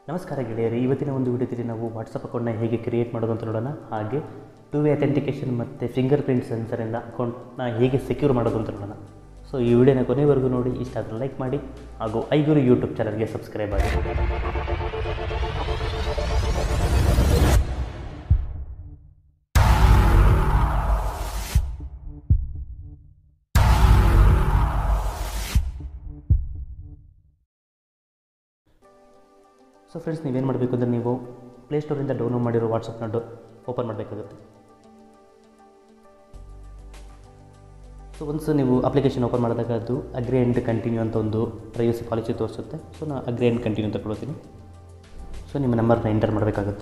ನಮಸ್ಕಾರ ಗೆಳೆಯರಿ ಇವತ್ತಿನ ಒಂದು ವಿಡಿಯೋದಲ್ಲಿ ನಾವು ವಾಟ್ಸಪ್ ಅಕೌಂಟ್ನ ಹೇಗೆ ಕ್ರಿಯೇಟ್ ಮಾಡೋದು ಅಂತ ನೋಡೋಣ ಹಾಗೆ ಟೂ ವೇ ಅಥೆಂಟಿಕೇಷನ್ ಮತ್ತು ಫಿಂಗರ್ ಪ್ರಿಂಟ್ ಸೆನ್ಸರಿಂದ ಅಕೌಂಟ್ನ ಹೇಗೆ ಸೆಕ್ಯೂರ್ ಮಾಡೋದು ಅಂತ ನೋಡೋಣ ಸೊ ಈ ವಿಡಿಯೋನ ಕೊನೆವರೆಗೂ ನೋಡಿ ಇಷ್ಟ ಆದರೆ ಲೈಕ್ ಮಾಡಿ ಹಾಗೂ ಐಗುರು ಯೂಟ್ಯೂಬ್ ಚಾನಲ್ಗೆ ಸಬ್ಸ್ಕ್ರೈಬ್ ಮಾಡಿ ಸೊ ಫ್ರೆಂಡ್ಸ್ ನೀವೇನು ಮಾಡಬೇಕು ಅಂದರೆ ನೀವು ಪ್ಲೇಸ್ಟೋರಿಂದ ಡೌನ್ಲೋಡ್ ಮಾಡಿರೋ ವಾಟ್ಸಪ್ನ ಡೋ ಓಪನ್ ಮಾಡಬೇಕಾಗುತ್ತೆ ಸೊ ಒನ್ಸ್ ನೀವು ಅಪ್ಲಿಕೇಶನ್ ಓಪನ್ ಮಾಡಿದಾಗ ಅದು ಅಗ್ರಿ ಆ್ಯಂಡ್ ಕಂಟಿನ್ಯೂ ಅಂತ ಒಂದು ಪ್ರೈವಸಿ ಪಾಲಿಸಿ ತೋರಿಸುತ್ತೆ ಸೊ ನಾನು ಅಗ್ರಿ ಆ್ಯಂಡ್ ಕಂಟಿನ್ಯೂ ಅಂತ ಕೊಡ್ತೀನಿ ಸೊ ನಿಮ್ಮ ನಂಬರ್ನ ಎಂಟರ್ ಮಾಡಬೇಕಾಗುತ್ತೆ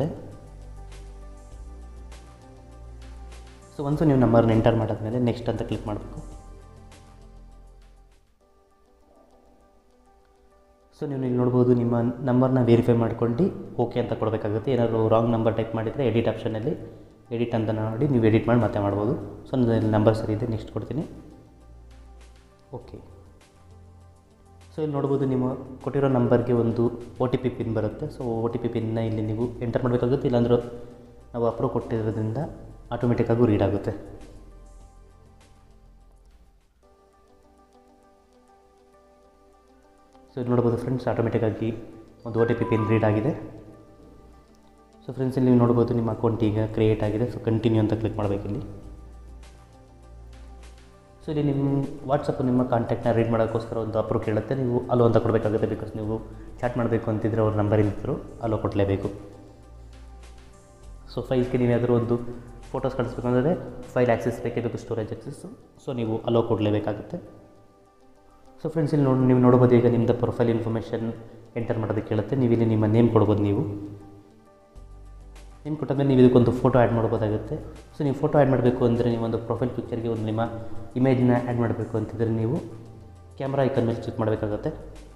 ಸೊ ಒನ್ಸು ನೀವು ನಂಬರ್ನ ಎಂಟರ್ ಮಾಡಾದ್ಮೇಲೆ ನೆಕ್ಸ್ಟ್ ಅಂತ ಕ್ಲಿಕ್ ಮಾಡಬೇಕು ಸೊ ನೀವು ಇಲ್ಲಿ ನೋಡ್ಬೋದು ನಿಮ್ಮ ನಂಬರ್ನ ವೆರಿಫೈ ಮಾಡ್ಕೊಂಡು ಓಕೆ ಅಂತ ಕೊಡಬೇಕಾಗುತ್ತೆ ಏನಾದರೂ ರಾಂಗ್ ನಂಬರ್ ಟೈಪ್ ಮಾಡಿದರೆ ಎಡಿಟ್ ಆಪ್ಷನಲ್ಲಿ ಎಡಿಟ್ ಅಂತ ನೋಡಿ ನೀವು ಎಡಿಟ್ ಮಾಡಿ ಮತ್ತೆ ಮಾಡ್ಬೋದು ಸೊ ನನ್ನ ನಂಬರ್ ಸರಿ ಇದೆ ನೆಕ್ಸ್ಟ್ ಕೊಡ್ತೀನಿ ಓಕೆ ಸೊ ಇಲ್ಲಿ ನೋಡ್ಬೋದು ನಿಮ್ಮ ಕೊಟ್ಟಿರೋ ನಂಬರ್ಗೆ ಒಂದು ಒ ಟಿ ಪಿ ಪಿನ್ ಬರುತ್ತೆ ಸೊ ಒ ಟಿ ಪಿ ಪಿನ್ನ ಇಲ್ಲಿ ನೀವು ಎಂಟರ್ ಮಾಡಬೇಕಾಗುತ್ತೆ ಇಲ್ಲಾಂದ್ರೆ ನಾವು ಅಪ್ರೂವ್ ಕೊಟ್ಟಿರೋದ್ರಿಂದ ಆಟೋಮೆಟಿಕ್ಕಾಗೂ ರೀಡ್ ಆಗುತ್ತೆ ಸೊ ಇಲ್ಲಿ ನೋಡ್ಬೋದು ಫ್ರೆಂಡ್ಸ್ ಆಟೋಮೆಟಿಕ್ಕಾಗಿ ಒಂದು O T P pin read ಆಗಿದೆ ಸೊ ಫ್ರೆಂಡ್ಸ್ ಇಲ್ಲಿ ನೀವು ನೋಡ್ಬೋದು ನಿಮ್ಮ ಅಕೌಂಟ್ ಈಗ ಕ್ರಿಯೇಟ್ ಆಗಿದೆ ಸೊ ಕಂಟಿನ್ಯೂ ಅಂತ ಕ್ಲಿಕ್ ಮಾಡಬೇಕಿಲ್ಲಿ ಸೊ ಇಲ್ಲಿ ನಿಮ್ಮ ವಾಟ್ಸಪ್ಪು ನಿಮ್ಮ ಕಾಂಟ್ಯಾಕ್ಟ್ನ ರೀಡ್ ಮಾಡೋಕ್ಕೋಸ್ಕರ ಒಂದು ಅಪ್ರೂವ್ ಕೇಳುತ್ತೆ ನೀವು ಅಲೋ ಅಂತ ಕೊಡಬೇಕಾಗುತ್ತೆ ಬಿಕಾಸ್ ನೀವು ಚಾಟ್ ಮಾಡಬೇಕು ಅಂತಿದ್ರೆ ಅವ್ರ ನಂಬರ್ ಇದ್ರು ಅಲೋ ಕೊಡಲೇಬೇಕು ಸೊ ಫೈಲ್ಗೆ ನೀವೇನಾದರೂ ಒಂದು ಫೋಟೋಸ್ ಕಳಿಸ್ಬೇಕು ಅಂದರೆ ಫೈಲ್ ಆ್ಯಕ್ಸೆಸ್ ಬೇಕಿದ್ದು ಸ್ಟೋರೇಜ್ ಆ್ಯಕ್ಸೆಸ್ಸು ಸೊ ನೀವು ಅಲೋ ಕೊಡಲೇಬೇಕಾಗುತ್ತೆ ಸೊ ಫ್ರೆಂಡ್ಸ್ ಇಲ್ಲಿ ನೋಡಿ ನೀವು ನೋಡ್ಬೋದು ಈಗ ನಿಮ್ಮದು ಪ್ರೊಫೈಲ್ ಇನ್ಫಾರ್ಮೇಷನ್ ಎಂಟರ್ ಮಾಡೋದಕ್ಕೆ ಕೇಳುತ್ತೆ ನೀವು ಇಲ್ಲಿ ನಿಮ್ಮ ನೇಮ್ ಕೊಡ್ಬೋದು ನೀವು ನೇಮ್ ಕೊಟ್ಟಾದ್ಮೇಲೆ ನೀವು ಇದಕ್ಕೊಂದು ಫೋಟೋ ಆ್ಯಡ್ ಮಾಡ್ಬೋದಾಗುತ್ತೆ ಸೊ ನೀವು ಫೋಟೋ ಆ್ಯಡ್ ಮಾಡಬೇಕು ಅಂದರೆ ನೀವು ಒಂದು ಪ್ರೊಫೈಲ್ ಪಿಕ್ಚರ್ಗೆ ಒಂದು ನಿಮ್ಮ ಇಮೇಜ್ನ ಆ್ಯಡ್ ಮಾಡಬೇಕು ಅಂತಿದ್ರೆ ನೀವು ಕ್ಯಾಮ್ರಾ ಐಕನ್ ಮೇಲೆ ಕ್ಲಿಕ್ ಮಾಡಬೇಕಾಗುತ್ತೆ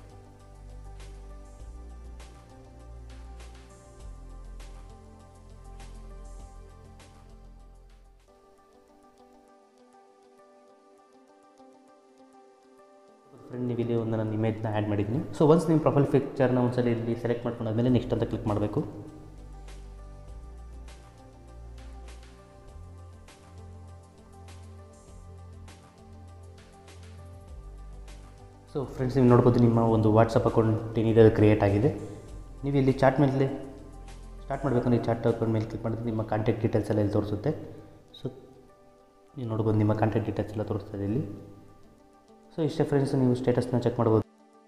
ಫ್ರೆಂಡ್ ನೀವು ಇಲ್ಲಿ ಒಂದು ನನ್ನ ಇಮೇಜ್ನ ಆ್ಯಡ್ ಮಾಡಿದ್ದೀನಿ ಸೊ ಒನ್ಸ್ ನಿಮ್ಮ ಪ್ರೊಫೈಲ್ ಪಿಕ್ಚರ್ನ ಒಂದ್ಸಲ ಇಲ್ಲಿ ಸೆಲೆಕ್ಟ್ ಮಾಡ್ಕೊಂಡಾದ್ಮೇಲೆ ನೆಕ್ಸ್ಟ್ ಅಂತ ಕ್ಲಿಕ್ ಮಾಡಬೇಕು ಸೊ ಫ್ರೆಂಡ್ಸ್ ನೀವು ನೋಡ್ಬೋದು ನಿಮ್ಮ ಒಂದು ವಾಟ್ಸಪ್ ಅಕೌಂಟ್ ಏನಿದೆ ಅದು ಕ್ರಿಯೇಟ್ ಆಗಿದೆ ನೀವು ಇಲ್ಲಿ ಚಾಟ್ ಮೇಲೆ ಸ್ಟಾರ್ಟ್ ಮಾಡಬೇಕಂದ್ರೆ ಈ ಚಾಟ್ ಅಕೌಂಟ್ ಮೇಲೆ ಕ್ಲಿಕ್ ಮಾಡಿದ್ರೆ ನಿಮ್ಮ ಕಾಂಟ್ಯಾಕ್ಟ್ ಡೀಟೇಲ್ಸ್ ಎಲ್ಲ ಇಲ್ಲಿ ತೋರಿಸುತ್ತೆ ಸೊ ನೀವು ನೋಡ್ಬೋದು ನಿಮ್ಮ ಕಾಂಟ್ಯಾಕ್ಟ್ ಡೀಟೇಲ್ಸ್ ಎಲ್ಲ ತೋರಿಸ್ತದೆ ಇಲ್ಲಿ ಸೊ ಇಷ್ಟೇ ಫ್ರೆಂಡ್ಸ್ ನೀವು ಸ್ಟೇಟಸ್ನ ಚೆಕ್ ಮಾಡ್ಬೋದು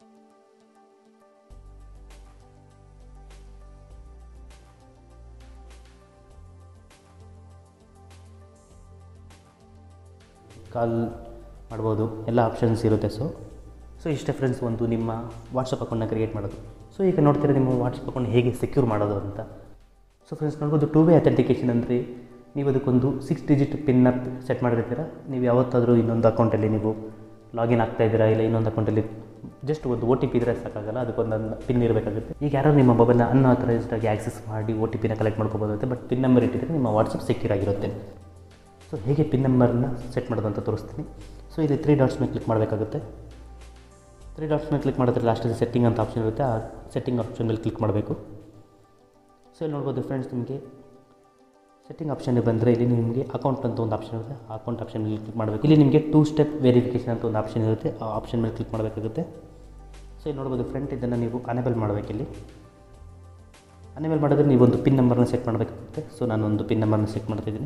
ಕಾಲ್ ಮಾಡ್ಬೋದು ಎಲ್ಲ ಆಪ್ಷನ್ಸ್ ಇರುತ್ತೆ ಸೊ ಸೊ ಇಷ್ಟೇ ಫ್ರೆಂಡ್ಸ್ ಒಂದು ನಿಮ್ಮ ವಾಟ್ಸಪ್ ಅಕೌಂಟ್ನ ಕ್ರಿಯೇಟ್ ಮಾಡೋದು ಸೊ ಈಗ ನೋಡ್ತೀರಾ ನಿಮ್ಮ ವಾಟ್ಸಪ್ ಅಕೌಂಟ್ ಹೇಗೆ ಸೆಕ್ಯೂರ್ ಮಾಡೋದು ಅಂತ ಸೊ ಫ್ರೆಂಡ್ಸ್ ನೋಡ್ಬೋದು ಟೂ ವೇ ಅಥೆಂಟಿಕೇಷನ್ ಅಂದರೆ ನೀವು ಅದಕ್ಕೊಂದು ಸಿಕ್ಸ್ ಡಿಜಿಟ್ ಪಿನ್ನ ಸೆಟ್ ಮಾಡಿರ್ತೀರ ನೀವು ಯಾವತ್ತಾದರೂ ಇನ್ನೊಂದು ಅಕೌಂಟಲ್ಲಿ ನೀವು ಲಾಗಿನ್ ಆಗ್ತಾ ಇದ್ದೀರಾ ಇಲ್ಲ ಇನ್ನೊಂದು ಅಕೌಂಟಲ್ಲಿ ಜಸ್ಟ್ ಒಂದು ಒ ಟಿ ಪಿ ಇದ್ರೆ ಸಾಕಾಗಲ್ಲ ಅದಕ್ಕೊಂದು ಪಿನ್ ಇರಬೇಕಾಗುತ್ತೆ ಈಗ ಯಾರೋ ನಿಮ್ಮ ಮೊಬೈಲ್ನ ಅನ್ಆಥರೈಸ್ಡ್ ಆಗಿ ಆಕ್ಸೆಸ್ ಮಾಡಿ ಒ ಟಿ ಪಿನ ಕಲೆಕ್ಟ್ ಮಾಡ್ಕೋಬೋದಾಗುತ್ತೆ ಬಟ್ ಪಿನ್ ನಂಬರ್ ಇಟ್ಟಿದ್ರೆ ನಿಮ್ಮ ವಾಟ್ಸಪ್ ಸೆಕ್ಯೂರ್ ಆಗಿರುತ್ತೆ ಸೊ ಹೇಗೆ ಪಿನ್ ನಂಬರ್ನ ಸೆಟ್ ಮಾಡೋದು ಅಂತ ತೋರಿಸ್ತೀನಿ ಸೊ ಇಲ್ಲಿ ತ್ರೀ ಡಾಟ್ಸ್ ಮೇಲೆ ಕ್ಲಿಕ್ ಮಾಡಬೇಕಾಗುತ್ತೆ ತ್ರೀ ಡಾಟ್ಸ್ ಮೇಲೆ ಕ್ಲಿಕ್ ಮಾಡಿದ್ರೆ ಲಾಸ್ಟಲ್ಲಿ ಸೆಟ್ಟಿಂಗ್ ಅಂತ ಆಪ್ಷನ್ ಇರುತ್ತೆ ಆ ಸೆಟ್ಟಿಂಗ್ ಆಪ್ಷನ್ ಮೇಲೆ ಕ್ಲಿಕ್ ಮಾಡಬೇಕು ಸೊ ಇಲ್ಲಿ ನೋಡ್ಬೋದು ಫ್ರೆಂಡ್ಸ್ ನಿಮಗೆ ಸೆಟ್ಟಿಂಗ್ ಆಪ್ಷನ್ಗೆ ಬಂದರೆ ಇಲ್ಲಿ ನಿಮಗೆ ಅಕೌಂಟ್ ಅಂತ ಒಂದು ಆಪ್ಷನ್ ಇರುತ್ತೆ ಆ ಅಕೌಂಟ್ ಆಪ್ಷನ್ ಮೇಲೆ ಕ್ಲಿಕ್ ಮಾಡಬೇಕು ಇಲ್ಲಿ ನಿಮಗೆ ಟೂ ಸ್ಟೆಪ್ ವೆರಿಫಿಕೇಷನ್ ಅಂತ ಒಂದು ಆಪ್ಷನ್ ಇರುತ್ತೆ ಆ ಆಪ್ಷನ್ ಮೇಲೆ ಕ್ಲಿಕ್ ಮಾಡಬೇಕಾಗುತ್ತೆ ಸೊ ಇಲ್ಲಿ ನೋಡ್ಬೋದು ಫ್ರೆಂಡ್ ಇದನ್ನು ನೀವು ಅನೇಬಲ್ ಮಾಡಬೇಕಿಲ್ಲಿ ಅನೇಬಲ್ ಮಾಡಿದ್ರೆ ನೀವು ಒಂದು ಪಿನ್ ನಂಬರ್ನ ಸೆಟ್ ಮಾಡಬೇಕಾಗುತ್ತೆ ಸೊ ನಾನು ಒಂದು ಪಿನ್ ನಂಬರ್ನ ಸೆಟ್ ಮಾಡ್ತಿದ್ದೀನಿ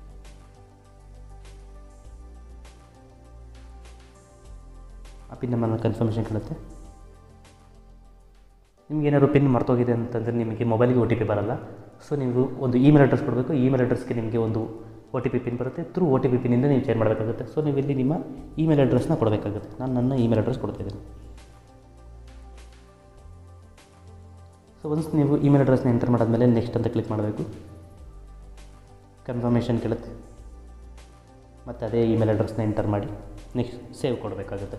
ಆ ಪಿನ್ ನಂಬರ್ನ ಕನ್ಫರ್ಮೇಷನ್ ಕೇಳುತ್ತೆ ನಿಮ್ಗೆ ಏನಾದ್ರು ಪಿನ್ ಮರ್ತೋಗಿದೆ ಅಂತಂದರೆ ನಿಮಗೆ ಮೊಬೈಲಿಗೆ ಒ ಟಿ ಪಿ ಬರಲ್ಲ ಸೊ ನೀವು ಒಂದು ಇಮೇಲ್ ಅಡ್ರೆಸ್ ಕೊಡಬೇಕು ಇಮೇಲ್ ಅಡ್ರೆಸ್ಗೆ ನಿಮಗೆ ಒಂದು ಒ ಟಿ ಪಿ ಪಿನ್ ಬರುತ್ತೆ ಥ್ರೂ ಒ ಟಿ ಪಿ ಪಿನ್ನಿಂದ ನೀವು ಚೇಂಜ್ ಮಾಡಬೇಕಾಗುತ್ತೆ ಸೊ ನೀವು ಇಲ್ಲಿ ನಿಮ್ಮ ಇಮೇಲ್ ಅಡ್ರೆಸ್ನ ಕೊಡಬೇಕಾಗುತ್ತೆ ನಾನು ನನ್ನ ಇಮೇಲ್ ಅಡ್ರೆಸ್ ಕೊಡ್ತಿದ್ದೀನಿ ಸೊ ಒನ್ಸ್ ನೀವು ಇಮೇಲ್ ಅಡ್ರೆಸ್ನ ಎಂಟರ್ ಮಾಡಾದ್ಮೇಲೆ ನೆಕ್ಸ್ಟ್ ಅಂತ ಕ್ಲಿಕ್ ಮಾಡಬೇಕು ಕನ್ಫರ್ಮೇಷನ್ ಕೇಳುತ್ತೆ ಮತ್ತು ಅದೇ ಇಮೇಲ್ ಅಡ್ರೆಸ್ನ ಎಂಟರ್ ಮಾಡಿ ನೆಕ್ಸ್ಟ್ ಸೇವ್ ಕೊಡಬೇಕಾಗುತ್ತೆ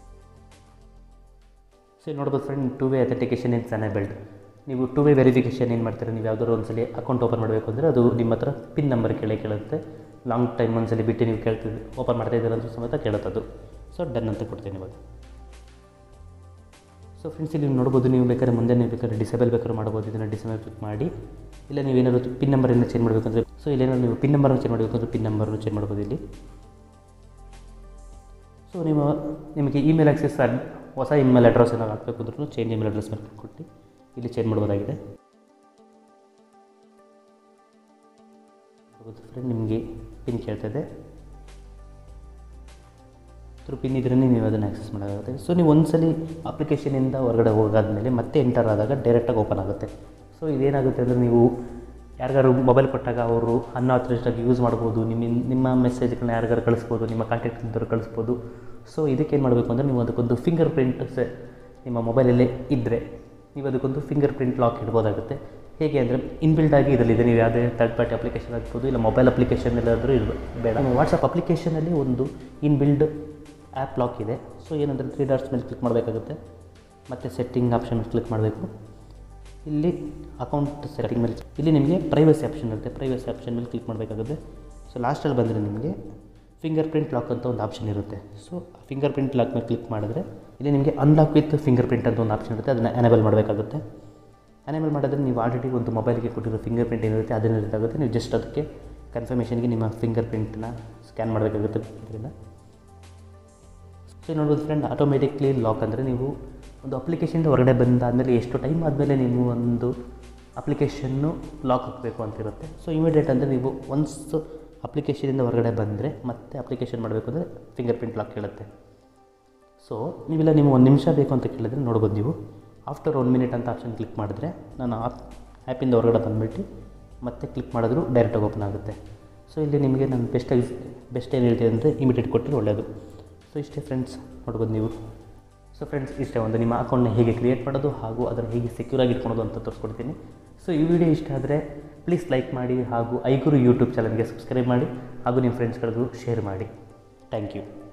ಸೊ ಇಲ್ಲಿ ನೋಡ್ಬೋದು friend two way authentication in enabled ನೀವು ಟೂ ವೇ ವೆರಿಫಿಕೇಷನ್ ಏನು ಮಾಡ್ತೀರಾ ನೀವು ಯಾವುದಾದ್ರು ಒಂದ್ಸಲಿ ಅಕೌಂಟ್ ಓಪನ್ ಮಾಡಬೇಕು ಅಂದರೆ ಅದು ನಿಮ್ಮ ಹತ್ರ ಪಿನ್ ನಂಬರ್ ಕೇಳೇ ಕೇಳುತ್ತೆ ಲಾಂಗ್ ಟೈಮ್ ಒಂದ್ಸಲಿ ಬಿಟ್ಟು ನೀವು ಕೇಳ್ತಿದ್ರಿ ಓಪನ್ ಮಾಡ್ತಾ ಇದ್ದೀರ ಅಂತ ಸಮೇತ ಕೇಳುತ್ತೆ ಅದು ಸೊ ಡನ್ ಅಂತ ಕೊಡ್ತೀನಿ ಇವಾಗ ಸೊ ಫ್ರೆಂಡ್ಸ್ ಇಲ್ಲಿ ನೀವು ನೋಡ್ಬೋದು ನೀವು ಬೇಕಾದ್ರೆ ಮುಂದೆ ನೀವು ಬೇಕಾದ್ರೆ ಡಿಸೇಬಲ್ ಬೇಕಾದ್ರೆ ಮಾಡ್ಬೋದು ಇದನ್ನು ಡಿಸೇಬಲ್ ಕ್ಲಿಕ್ ಮಾಡಿ ಇಲ್ಲ ನೀವು ಏನಾದ್ರು ಪಿನ್ ನಂಬರನ್ನು ಚೇಂಜ್ ಮಾಡಬೇಕಂದ್ರೆ ಸೊ ಇಲ್ಲೇನಾದ್ರು ನೀವು ಪಿನ್ ನಂಬರನ್ನು ಚೇಂಜ್ ಮಾಡಬೇಕಂದ್ರೆ ಪಿನ್ ನಂಬರನ್ನು ಚೇಂಜ್ ಮಾಡ್ಬೋದು ಇಲ್ಲಿ ಸೊ ನೀವು ನಿಮಗೆ ಇಮೇಲ್ ಆಕ್ಸೆಸ್ ಹೊಸ ಇಮೇಲ್ ಅಡ್ರೆಸ್ ಏನಾದ್ರು ಹಾಕಬೇಕು ಅಂದ್ರೂ ಚೇಂಜ್ ಇಮೇಲ್ ಅಡ್ರೆಸ್ ಮೇಲೆ ಕೊಟ್ಟು ಇಲ್ಲಿ ಚೇಂಜ್ ಮಾಡ್ಬೋದಾಗಿದೆ ಫ್ರೆಂಡ್ ನಿಮಗೆ ಪಿನ್ ಕೇಳ್ತದೆ ಥ್ರೂ ಪಿನ್ ಇದ್ರೇ ನೀವು ಅದನ್ನು ಆಕ್ಸೆಸ್ ಮಾಡೋದಾಗುತ್ತೆ ಸೊ ನೀವು ಒಂದ್ಸಲಿ ಅಪ್ಲಿಕೇಶನಿಂದ ಹೊರಗಡೆ ಹೋಗಾದ್ಮೇಲೆ ಮತ್ತೆ ಎಂಟರ್ ಆದಾಗ ಡೈರೆಕ್ಟಾಗಿ ಓಪನ್ ಆಗುತ್ತೆ ಸೊ ಇದೇನಾಗುತ್ತೆ ಅಂದರೆ ನೀವು ಯಾರಿಗಾರು ಮೊಬೈಲ್ ಕೊಟ್ಟಾಗ ಅವರು ಅನ್ಆಥರೈಸ್ಡಾಗಿ ಯೂಸ್ ಮಾಡ್ಬೋದು ನಿಮ್ಮ ನಿಮ್ಮ ಮೆಸೇಜ್ಗಳನ್ನ ಯಾರಿಗಾರು ಕಳಿಸ್ಬೋದು ನಿಮ್ಮ ಕಾಂಟ್ಯಾಕ್ಟ್ ಇದ್ದವ್ರು ಕಳಿಸ್ಬೋದು ಸೊ ಇದಕ್ಕೇನು ಮಾಡಬೇಕು ಅಂದರೆ ನೀವು ಅದಕ್ಕೊಂದು ಫಿಂಗರ್ ಪ್ರಿಂಟ್ ನಿಮ್ಮ ಮೊಬೈಲಲ್ಲೇ ಇದ್ದರೆ ನೀವು ಅದಕ್ಕೊಂದು ಫಿಂಗರ್ ಪ್ರಿಂಟ್ ಲಾಕ್ ಇಡ್ಬೋದಾಗುತ್ತೆ ಹೇಗೆ ಅಂದರೆ ಇನ್ಬಿಲ್ಡ್ ಆಗಿ ಇದರಲ್ಲಿದೆ ನೀವು ಯಾವುದೇ ಥರ್ಡ್ ಪಾರ್ಟಿ ಅಪ್ಲಿಕೇಶನ್ ಆಗ್ಬೋದು ಇಲ್ಲ ಮೊಬೈಲ್ ಅಪ್ಲಿಕೇಶನ್ ಎಲ್ಲಾದರೂ ಇರ್ಬೋದು ಬೇಡ ನಮ್ಮ ವಾಟ್ಸಪ್ ಅಪ್ಲಿಕೇಶನಲ್ಲಿ ಒಂದು ಇನ್ಬಿಲ್ಡ್ ಆ್ಯಪ್ ಲಾಕ್ ಇದೆ ಸೊ ಏನಂದರೆ ತ್ರೀ ಡಾಟ್ಸ್ ಮೇಲೆ ಕ್ಲಿಕ್ ಮಾಡಬೇಕಾಗುತ್ತೆ ಮತ್ತು ಸೆಟ್ಟಿಂಗ್ ಆಪ್ಷನ್ ಮೇಲೆ ಕ್ಲಿಕ್ ಮಾಡಬೇಕು ಇಲ್ಲಿ ಅಕೌಂಟ್ ಸೆಟ್ಟಿಂಗ್ ಮೇಲೆ ಇಲ್ಲಿ ನಿಮಗೆ ಪ್ರೈವಸಿ ಆಪ್ಷನ್ ಇರುತ್ತೆ ಪ್ರೈವಸಿ ಆಪ್ಷನ್ ಮೇಲೆ ಕ್ಲಿಕ್ ಮಾಡಬೇಕಾಗುತ್ತೆ ಸೊ ಲಾಸ್ಟಲ್ಲಿ ಬಂದರೆ ನಿಮಗೆ ಫಿಂಗರ್ ಪ್ರಿಂಟ್ ಲಾಕ್ ಅಂತ ಒಂದು ಆಪ್ಷನ್ ಇರುತ್ತೆ ಸೊ ಫಿಂಗರ್ ಪ್ರಿಂಟ್ ಲಾಕ್ ಮೇಲೆ ಕ್ಲಿಕ್ ಮಾಡಿದ್ರೆ ಇಲ್ಲಿ ನಿಮಗೆ ಅನ್ಲಾಕ್ ವಿತ್ ಫಿಂಗರ್ ಪ್ರಿಂಟ್ ಅಂತ ಒಂದು ಆಪ್ಷನ್ ಇರುತ್ತೆ ಅದನ್ನು ಎನೇಬಲ್ ಮಾಡಬೇಕಾಗುತ್ತೆ ಎನೇಬಲ್ ಮಾಡಿದ್ರೆ ನೀವು ಆಲ್ರೆಡಿ ಒಂದು ಮೊಬೈಲ್ಗೆ ಕೊಟ್ಟಿರೋ ಫಿಂಗರ್ ಪ್ರಿಂಟ್ ಏನಿರುತ್ತೆ ಅದನ್ನು ಇದಾಗುತ್ತೆ ನೀವು ಜಸ್ಟ್ ಅದಕ್ಕೆ ಕನ್ಫರ್ಮೇಷನ್ಗೆ ನಿಮ್ಮ ಫಿಂಗರ್ ಪ್ರಿಂಟ್ನ ಸ್ಕ್ಯಾನ್ ಮಾಡಬೇಕಾಗುತ್ತೆ ಇದರಿಂದ ಸೊ ನೋಡ್ಬೋದು ಫ್ರೆಂಡ್ ಆಟೋಮೆಟಿಕ್ಲಿ ಲಾಕ್ ಅಂದರೆ ನೀವು ಒಂದು ಅಪ್ಲಿಕೇಶನ್ ಹೊರಗಡೆ ಬಂದಾದಮೇಲೆ ಎಷ್ಟು ಟೈಮ್ ಆದಮೇಲೆ ನೀವು ಒಂದು ಅಪ್ಲಿಕೇಶನ್ನು ಲಾಕ್ ಹಾಕಬೇಕು ಅಂತಿರುತ್ತೆ ಸೊ ಇಮಿಡಿಯೇಟ್ ಅಂದರೆ ನೀವು ಒನ್ಸ್ ಅಪ್ಲಿಕೇಶನಿಂದ ಹೊರಗಡೆ ಬಂದರೆ ಮತ್ತೆ ಅಪ್ಲಿಕೇಶನ್ ಮಾಡಬೇಕು ಅಂದರೆ ಫಿಂಗರ್ ಪ್ರಿಂಟ್ ಲಾಕ್ ಕೇಳುತ್ತೆ ಸೊ ನೀವೆಲ್ಲ ನೀವು ಒಂದು ನಿಮಿಷ ಬೇಕು ಅಂತ ಕೇಳಿದ್ರೆ ನೋಡ್ಬೋದು ನೀವು ಆಫ್ಟರ್ ಒನ್ ಮಿನಿಟ್ ಅಂತ ಆಪ್ಷನ್ ಕ್ಲಿಕ್ ಮಾಡಿದ್ರೆ ನಾನು ಆಪ್ ಆ್ಯಪಿಂದ ಹೊರಗಡೆ ಬಂದುಬಿಟ್ಟು ಮತ್ತೆ ಕ್ಲಿಕ್ ಮಾಡಿದ್ರು ಡೈರೆಕ್ಟಾಗಿ ಓಪನ್ ಆಗುತ್ತೆ ಸೊ ಇಲ್ಲಿ ನಿಮಗೆ ನಾನು ಬೆಸ್ಟಾಗಿ ಬೆಸ್ಟ್ ಏನು ಹೇಳ್ತೀನಿ ಅಂದರೆ ಇಮಿಡಿಯೇಟ್ ಕೊಟ್ಟರೆ ಒಳ್ಳೆಯದು ಸೊ ಇಷ್ಟೇ ಫ್ರೆಂಡ್ಸ್ ನೋಡ್ಬೋದು ನೀವು ಸೊ ಫ್ರೆಂಡ್ಸ್ ಇಷ್ಟೇ ಒಂದು ನಿಮ್ಮ ಅಕೌಂಟ್ನ ಹೇಗೆ ಕ್ರಿಯೇಟ್ ಮಾಡೋದು ಹಾಗೂ ಅದನ್ನು ಹೇಗೆ ಸೆಕ್ಯೂರ್ ಆಗಿ ಇಟ್ಕೊಳೋದು ಅಂತ ತೋರಿಸ್ಕೊಡ್ತೀನಿ ಸೊ ಈ ವಿಡಿಯೋ ಇಷ್ಟ ಆದರೆ ಪ್ಲೀಸ್ ಲೈಕ್ ಮಾಡಿ ಹಾಗೂ ಐಗುರು ಯೂಟ್ಯೂಬ್ ಚಾನಲ್ಗೆ ಸಬ್ಸ್ಕ್ರೈಬ್ ಮಾಡಿ ಹಾಗೂ ನಿಮ್ಮ ಫ್ರೆಂಡ್ಸ್ಗಳಿಗೂ ಶೇರ್ ಮಾಡಿ ಥ್ಯಾಂಕ್ ಯು